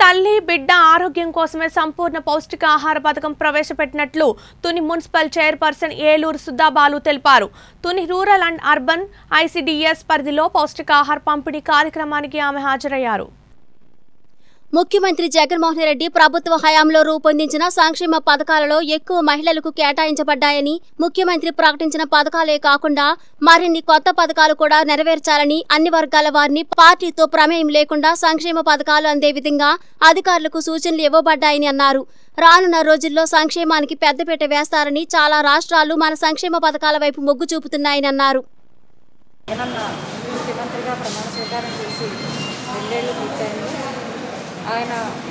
తల్లి బిడ్డ ఆరోగ్యం కోసమే సంపూర్ణ పౌష్టికాహార పథకం ప్రవేశపెట్టినట్లు తుని మున్సిపల్ చైర్పర్సన్ ఏలూరు సుద్దాబాలు తెలిపారు Tuni rural and urban ICDS పరిధిలో పౌష్టికాహార పంపిణీ కార్యక్రమానికి ఆమె హాజరయ్యారు ముఖ్యమంత్రి జగన్మోహన్ రెడ్డి ప్రభుత్వ హయాంలో రూపొందించిన సంక్షేమ పథకాలలో ఎక్కువ మహిళలకు కేటాయించబడ్డాయని ముఖ్యమంత్రి ప్రకటించిన పథకాలే కాకుండా మరిన్ని కొత్త పథకాలు కూడా నెరవేర్చాలని అన్ని వర్గాల వారిని పార్టీతో ప్రమేయం లేకుండా సంక్షేమ పథకాలు అందే విధంగా అధికారులకు సూచనలు ఇవ్వబడ్డాయని అన్నారు రానున్న రోజుల్లో సంక్షేమానికి పెద్దపీట వేస్తారని చాలా రాష్ట్రాలు మన సంక్షేమ పథకాల వైపు మొగ్గు చూపుతున్నాయని అన్నారు జగనన్న ముఖ్యమంత్రిగా ప్రమాణ స్వీకారం చేసి రెండేళ్లు పూర్తయింది ఆయన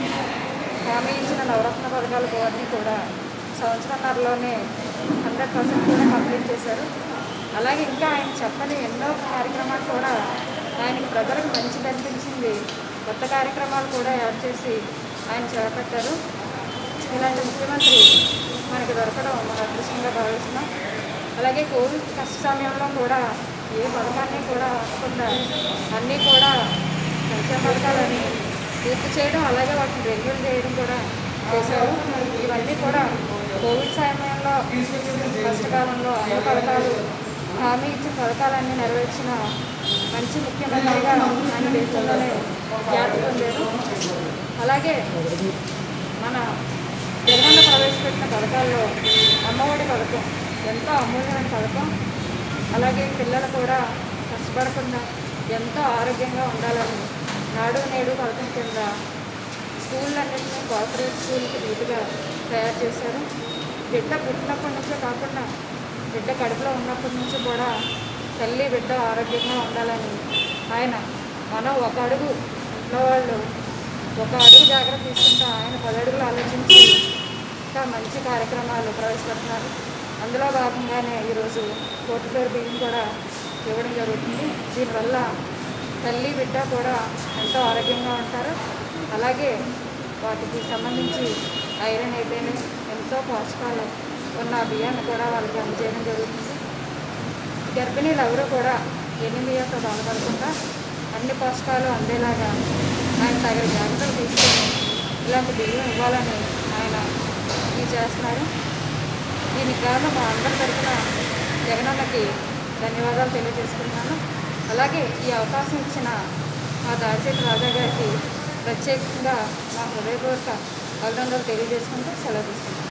హామీ ఇచ్చిన నవరత్న పథకాలు అన్నీ కూడా సంవత్సరంన్నరలోనే హండ్రెడ్ పర్సెంట్ కూడా కంప్లీట్ చేశారు అలాగే ఇంకా ఆయన చెప్పని ఎన్నో కార్యక్రమాలు కూడా ఆయనకి ప్రజలకు మంచిది అనిపించింది కొత్త కార్యక్రమాలు కూడా యాడ్ చేసి ఆయన చేపట్టారు ఇలాంటి ముఖ్యమంత్రి మనకి దొరకడం మన అదృష్టంగా భావిస్తున్నాం అలాగే కోవిడ్ కష్ట సమయంలో కూడా ఏ పథకాన్ని కూడా ఆపకుండా అన్నీ కూడా సంక్షేమ పథకాలని పూర్తి చేయడం అలాగే వాటిని రెన్యూల్ చేయడం కూడా చేశారు ఇవన్నీ కూడా కోవిడ్ సమయంలో కష్టకాలంలో అన్ని పథకాలు హామీ ఇచ్చిన పథకాలన్నీ నెరవేర్చిన మంచి ముఖ్యమంత్రిగా ఆయన దేశంలోనే ఖ్యాతి పొందారు అలాగే మన జగనన్న ప్రవేశపెట్టిన పథకాల్లో అమ్మఒడి పథకం ఎంతో అమూల్యమైన పథకం అలాగే పిల్లలు కూడా కష్టపడకుండా ఎంతో ఆరోగ్యంగా ఉండాలని నాడు నేడు పథకం కింద స్కూళ్ళన్నింటినీ కార్పొరేట్ స్కూల్కి నీట్గా తయారు చేశారు బిడ్డ పుట్టినప్పటి నుంచే కాకుండా బిడ్డ కడుపులో ఉన్నప్పటి నుంచి కూడా తల్లి బిడ్డ ఆరోగ్యంగా ఉండాలని ఆయన మనం ఒక అడుగు ఇంట్లో వాళ్ళు ఒక అడుగు జాగ్రత్త తీసుకుంటా ఆయన పది అడుగులు ఆలోచించి ఇంకా మంచి కార్యక్రమాలు ప్రవేశపెడుతున్నారు అందులో భాగంగానే ఈరోజు కోటి పేరు బియ్యం కూడా ఇవ్వడం జరుగుతుంది దీనివల్ల తల్లి బిడ్డ కూడా ఎంతో ఆరోగ్యంగా ఉంటారు అలాగే వాటికి సంబంధించి ఐరన్ అయితేనే ఎంతో పోషకాలు ఉన్న బియ్యాన్ని కూడా వాళ్ళకి అందజేయడం జరుగుతుంది గర్భిణీలు ఎవరు కూడా ఎనిమిదితో బాధపడకుండా అన్ని పోషకాలు అందేలాగా ఆయన తగిన జాగ్రత్తలు తీసుకొని ఇలాంటి బియ్యం ఇవ్వాలని ఆయన ఇది చేస్తున్నారు దీనికి గాను మా అందరి తరఫున జగనన్నకి ధన్యవాదాలు తెలియజేసుకుంటున్నాను అలాగే ఈ అవకాశం ఇచ్చిన మా దాడిశెట్టి రాజా గారికి ప్రత్యేకంగా మా హృదయపూర్వక అభినందనలు తెలియజేసుకుంటూ సెలవు తీసుకుంటాను